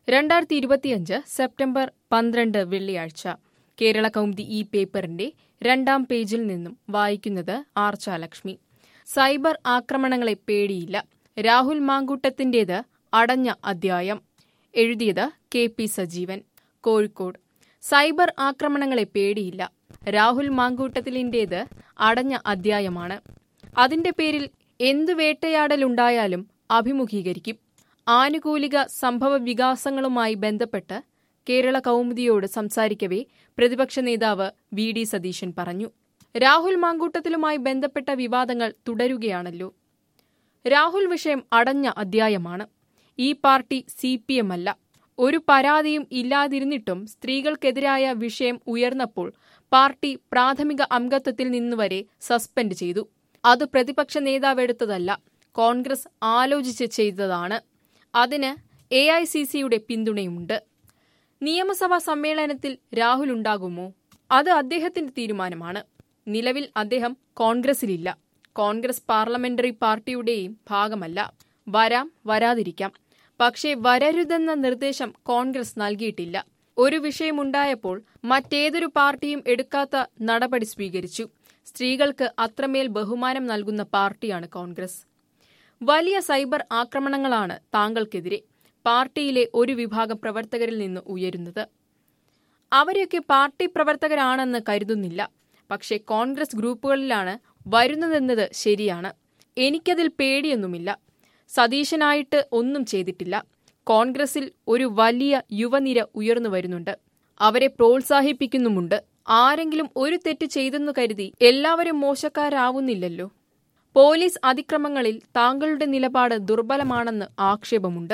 രണ്ടായിരത്തി ഇരുപത്തിയഞ്ച് സെപ്റ്റംബർ പന്ത്രണ്ട് വെള്ളിയാഴ്ച കേരള കൗമുദി ഈ പേപ്പറിന്റെ രണ്ടാം പേജിൽ നിന്നും വായിക്കുന്നത് ആർച്ചാലക്ഷ്മി സൈബർ ആക്രമണങ്ങളെ പേടിയില്ല രാഹുൽ മാങ്കൂട്ടത്തിന്റേത് അടഞ്ഞ അധ്യായം എഴുതിയത് K P Sajeevan Kozhikode cyber ആക്രമണങ്ങളെ പേടിയില്ല രാഹുൽ മാങ്കൂട്ടത്തിലിന്റേത് അടഞ്ഞ അധ്യായമാണ് അതിന്റെ പേരിൽ എന്തു വേട്ടയാടലുണ്ടായാലും അഭിമുഖീകരിക്കും ആനുകൂലിക സംഭവ വികാസങ്ങളുമായി ബന്ധപ്പെട്ട് കേരള കൗമുദിയോട് സംസാരിക്കവേ പ്രതിപക്ഷ നേതാവ് വി ഡി സതീശൻ പറഞ്ഞു രാഹുൽ മാങ്കൂട്ടത്തിലുമായി ബന്ധപ്പെട്ട വിവാദങ്ങൾ തുടരുകയാണല്ലോ രാഹുൽ വിഷയം അടഞ്ഞ അധ്യായമാണ് ഈ പാർട്ടി സി പി എം അല്ല ഒരു പരാതിയും ഇല്ലാതിരുന്നിട്ടും സ്ത്രീകൾക്കെതിരായ വിഷയം ഉയർന്നപ്പോൾ പാർട്ടി പ്രാഥമിക അംഗത്വത്തിൽ നിന്നുവരെ സസ്പെൻഡ് ചെയ്തു അത് പ്രതിപക്ഷ നേതാവെടുത്തതല്ല കോൺഗ്രസ് ആലോചിച്ച് ചെയ്തതാണ് അതിന് എ ഐ സി സിയുടെ പിന്തുണയുണ്ട് നിയമസഭാ സമ്മേളനത്തിൽ രാഹുൽ ഉണ്ടാകുമോ അത് അദ്ദേഹത്തിന്റെ തീരുമാനമാണ് നിലവിൽ അദ്ദേഹം കോൺഗ്രസിലില്ല കോൺഗ്രസ് പാർലമെന്ററി പാർട്ടിയുടെയും ഭാഗമല്ല വരാം വരാതിരിക്കാം പക്ഷേ വരരുതെന്ന നിർദ്ദേശം കോൺഗ്രസ് നൽകിയിട്ടില്ല ഒരു വിഷയമുണ്ടായപ്പോൾ മറ്റേതൊരു പാർട്ടിയും എടുക്കാത്ത നടപടി സ്വീകരിച്ചു സ്ത്രീകൾക്ക് അത്രമേൽ ബഹുമാനം നൽകുന്ന പാർട്ടിയാണ് കോൺഗ്രസ് വലിയ സൈബർ ആക്രമണങ്ങളാണ് താങ്കൾക്കെതിരെ പാർട്ടിയിലെ ഒരു വിഭാഗം പ്രവർത്തകരിൽ നിന്ന് ഉയരുന്നത് അവരെയൊക്കെ പാർട്ടി പ്രവർത്തകരാണെന്ന് കരുതുന്നില്ല പക്ഷേ കോൺഗ്രസ് ഗ്രൂപ്പുകളിലാണ് വരുന്നതെന്നത് ശരിയാണ് എനിക്കതിൽ പേടിയൊന്നുമില്ല സതീശനായിട്ട് ഒന്നും ചെയ്തിട്ടില്ല കോൺഗ്രസിൽ ഒരു വലിയ യുവനിര ഉയർന്നു വരുന്നുണ്ട് അവരെ പ്രോത്സാഹിപ്പിക്കുന്നുമുണ്ട് ആരെങ്കിലും ഒരു തെറ്റ് ചെയ്തെന്നു കരുതി എല്ലാവരും മോശക്കാരാവുന്നില്ലല്ലോ പോലീസ് അതിക്രമങ്ങളിൽ താങ്കളുടെ നിലപാട് ദുർബലമാണെന്ന് ആക്ഷേപമുണ്ട്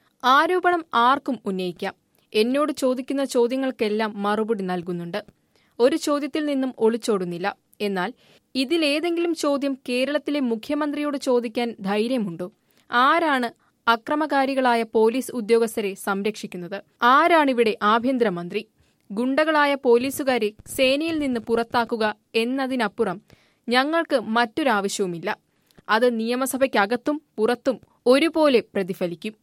ആരോപണം ആർക്കും ഉന്നയിക്കാം എന്നോട് ചോദിക്കുന്ന ചോദ്യങ്ങൾക്കെല്ലാം മറുപടി നൽകുന്നുണ്ട് ഒരു ചോദ്യത്തിൽ നിന്നും ഒളിച്ചോടുന്നില്ല എന്നാൽ ഇതിലേതെങ്കിലും ചോദ്യം കേരളത്തിലെ മുഖ്യമന്ത്രിയോട് ചോദിക്കാൻ ധൈര്യമുണ്ടോ ആരാണ് അക്രമകാരികളായ പോലീസ് ഉദ്യോഗസ്ഥരെ സംരക്ഷിക്കുന്നത് ആരാണിവിടെ ആഭ്യന്തരമന്ത്രി ഗുണ്ടകളായ പോലീസുകാരെ സേനയിൽ നിന്ന് പുറത്താക്കുക എന്നതിനപ്പുറം ഞങ്ങൾക്ക് മറ്റൊരാവശ്യവുമില്ല അത് നിയമസഭയ്ക്കകത്തും പുറത്തും ഒരുപോലെ പ്രതിഫലിക്കും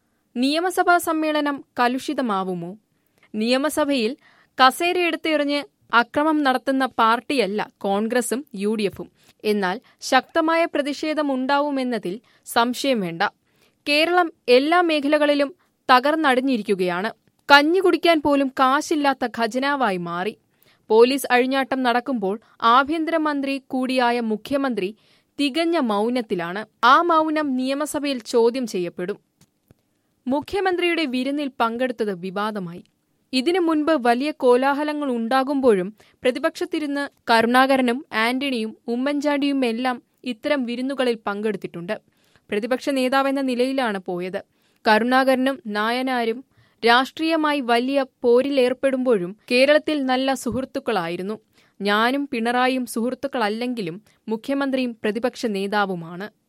നിയമസഭാ സമ്മേളനം കലുഷിതമാവുമോ നിയമസഭയിൽ കസേരയെടുത്തെറിഞ്ഞ് അക്രമം നടത്തുന്ന പാർട്ടിയല്ല കോൺഗ്രസും യു ഡി എഫും എന്നാൽ ശക്തമായ പ്രതിഷേധമുണ്ടാവുമെന്നതിൽ സംശയം വേണ്ട കേരളം എല്ലാ മേഖലകളിലും തകർന്നടിഞ്ഞിരിക്കുകയാണ് കഞ്ഞി കുടിക്കാൻ പോലും കാശില്ലാത്ത ഖജനാവായി മാറി പോലീസ് അഴിഞ്ഞാട്ടം നടക്കുമ്പോൾ ആഭ്യന്തരമന്ത്രി കൂടിയായ മുഖ്യമന്ത്രി തികഞ്ഞ മൗനത്തിലാണ് ആ മൗനം നിയമസഭയിൽ ചോദ്യം ചെയ്യപ്പെടും മുഖ്യമന്ത്രിയുടെ വിരുന്നിൽ പങ്കെടുത്തത് വിവാദമായി ഇതിനു മുൻപ് വലിയ കോലാഹലങ്ങൾ ഉണ്ടാകുമ്പോഴും പ്രതിപക്ഷത്തിരുന്ന് കരുണാകരനും ആന്റണിയും ഉമ്മൻചാണ്ടിയുമെല്ലാം ഇത്തരം വിരുന്നുകളിൽ പങ്കെടുത്തിട്ടുണ്ട് പ്രതിപക്ഷ നേതാവെന്ന നിലയിലാണ് പോയത് കരുണാകരനും നായനാരും രാഷ്ട്രീയമായി വലിയ പോരിലേർപ്പെടുമ്പോഴും കേരളത്തിൽ നല്ല സുഹൃത്തുക്കളായിരുന്നു ഞാനും പിണറായിയും സുഹൃത്തുക്കളല്ലെങ്കിലും മുഖ്യമന്ത്രിയും പ്രതിപക്ഷ നേതാവുമാണ്